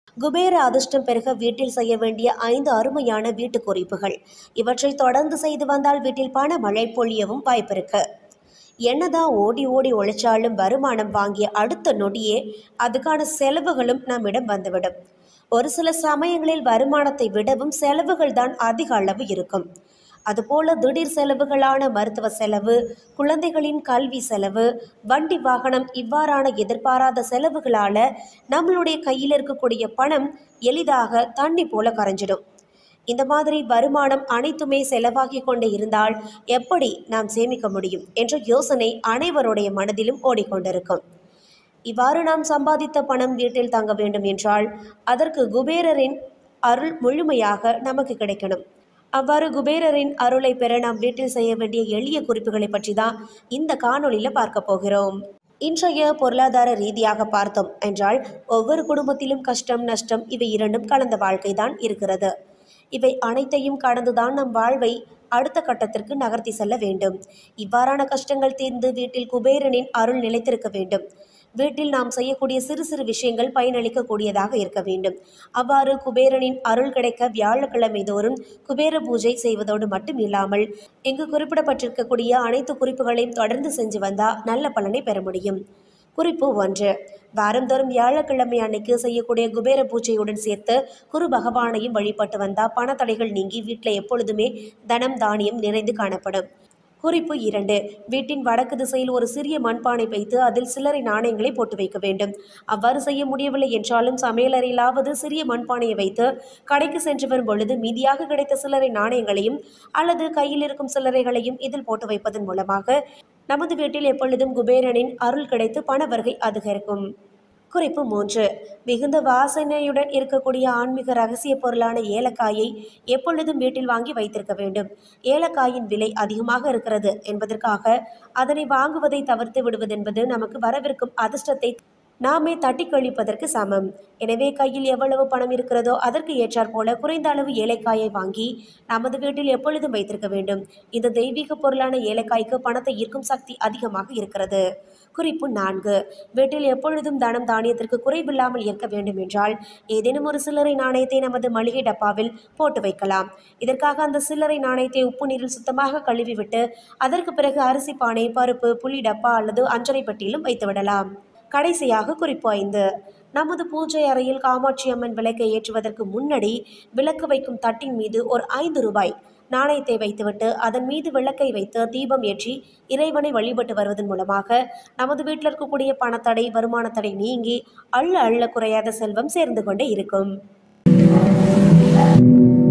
குபேர அதிர்ஷ்டம் பெருக வீட்டில் செய்ய வேண்டிய ஐந்து அருமையான வீட்டு குறிப்புகள் இவற்றை தொடர்ந்து செய்து வந்தால் வீட்டில் பண மழை பொழியவும் வாய்ப்பிருக்கு என்னதான் ஓடி ஓடி உழைச்சாலும் வருமானம் வாங்கிய அடுத்த நொடியே அதுக்கான செலவுகளும் நம்மிடம் வந்துவிடும் ஒரு சில சமயங்களில் வருமானத்தை விடவும் செலவுகள் தான் அதிக அளவு இருக்கும் அதுபோல திடீர் செலவுகளான மருத்துவ செலவு குழந்தைகளின் கல்வி செலவு வண்டி வாகனம் இவ்வாறான எதிர்பாராத செலவுகளால நம்மளுடைய கையில் இருக்கக்கூடிய பணம் எளிதாக தண்ணி போல கரைஞ்சிடும் இந்த மாதிரி வருமானம் அனைத்துமே செலவாகி கொண்டே இருந்தால் எப்படி நாம் சேமிக்க முடியும் என்ற யோசனை அனைவருடைய மனதிலும் ஓடிக்கொண்டிருக்கும் இவ்வாறு நாம் சம்பாதித்த பணம் வீட்டில் தங்க வேண்டும் என்றால் அதற்கு குபேரரின் அருள் முழுமையாக நமக்கு கிடைக்கணும் அவ்வாறு குபேரரின் அருளை பெற நாம் வீட்டில் செய்ய வேண்டிய எளிய குறிப்புகளை பற்றி தான் இந்த காணொளியில் பார்க்க போகிறோம் இன்றைய பொருளாதார ரீதியாக பார்த்தோம் என்றால் ஒவ்வொரு குடும்பத்திலும் கஷ்டம் நஷ்டம் இவை இரண்டும் கலந்த வாழ்க்கை தான் இருக்கிறது இவை அனைத்தையும் கடந்துதான் நம் வாழ்வை அடுத்த கட்டத்திற்கு நகர்த்தி செல்ல வேண்டும் இவ்வாறான கஷ்டங்கள் தீர்ந்து வீட்டில் குபேரனின் அருள் நிலைத்திருக்க வேண்டும் வீட்டில் நாம் செய்யக்கூடிய சிறு சிறு விஷயங்கள் பயனளிக்கக்கூடியதாக இருக்க வேண்டும் அவ்வாறு குபேரனின் அருள் கிடைக்க வியாழக்கிழமை தோறும் குபேர பூஜை செய்வதோடு மட்டும் இல்லாமல் இங்கு குறிப்பிடப்பட்டிருக்கக்கூடிய அனைத்து குறிப்புகளையும் தொடர்ந்து செஞ்சு வந்தால் நல்ல பலனை பெற முடியும் குறிப்பு ஒன்று வாரந்தோறும் வியாழக்கிழமை அன்னைக்கு செய்யக்கூடிய குபேர பூஜையுடன் சேர்த்து குரு பகவானையும் வழிபட்டு வந்தால் பணத்தடைகள் நீங்கி வீட்டில் எப்பொழுதுமே தனம் தானியம் நிறைந்து காணப்படும் குறிப்பு இரண்டு வீட்டின் வடக்கு திசையில் ஒரு சிறிய மண்பானை வைத்து அதில் சில்லறை நாணயங்களை போட்டு வைக்க வேண்டும் அவ்வாறு செய்ய முடியவில்லை என்றாலும் சமையலறையிலாவது சிறிய மண்பானையை வைத்து கடைக்கு சென்று வரும் பொழுது மீதியாக கிடைத்த சில்லறை நாணயங்களையும் அல்லது கையில் இருக்கும் சில்லறைகளையும் இதில் போட்டு வைப்பதன் மூலமாக நமது வீட்டில் எப்பொழுதும் குபேரனின் அருள் கிடைத்து பண வருகை அதிகரிக்கும் குறிப்பு மூன்று மிகுந்த வாசனையுடன் இருக்கக்கூடிய ஆன்மீக ரகசிய பொருளான ஏலக்காயை எப்பொழுதும் வீட்டில் வாங்கி வைத்திருக்க வேண்டும் ஏலக்காயின் விலை அதிகமாக இருக்கிறது என்பதற்காக அதனை வாங்குவதை தவிர்த்து விடுவதென்பது நமக்கு வரவிருக்கும் அதிர்ஷ்டத்தை நாமே தட்டி கழிப்பதற்கு சமம் எனவே கையில் எவ்வளவு பணம் இருக்கிறதோ அதற்கு ஏற்றாற் போல குறைந்த அளவு ஏலக்காயை வாங்கி நமது வீட்டில் எப்பொழுதும் வைத்திருக்க வேண்டும் இந்த தெய்வீக பொருளான ஏலக்காய்க்கு பணத்தை ஈர்க்கும் சக்தி அதிகமாக இருக்கிறது குறிப்பு நான்கு வீட்டில் எப்பொழுதும் தனம் தானியத்திற்கு குறைவில்லாமல் இருக்க வேண்டும் என்றால் ஏதேனும் ஒரு சில்லறை நாணயத்தை நமது மளிகை டப்பாவில் போட்டு வைக்கலாம் இதற்காக அந்த சில்லறை நாணயத்தை உப்பு நீரில் சுத்தமாக கழுவிவிட்டு அதற்கு பிறகு அரிசி பானை பருப்பு புளி டப்பா அல்லது அஞ்சரை பெட்டியிலும் வைத்துவிடலாம் கடைசியாக குறிப்பு ஐந்து நமது பூஜை அறையில் காமாட்சி அம்மன் விளக்கை ஏற்றுவதற்கு முன்னாடி விளக்கு வைக்கும் தட்டின் மீது ஒரு ஐந்து ரூபாய் நாணயத்தை வைத்துவிட்டு அதன் மீது விளக்கை வைத்து தீபம் ஏற்றி இறைவனை வழிபட்டு வருவதன் மூலமாக நமது வீட்டில் இருக்கக்கூடிய பணத்தடை வருமான தடை நீங்கி அள்ள அள்ள குறையாத செல்வம் சேர்ந்து கொண்டே இருக்கும்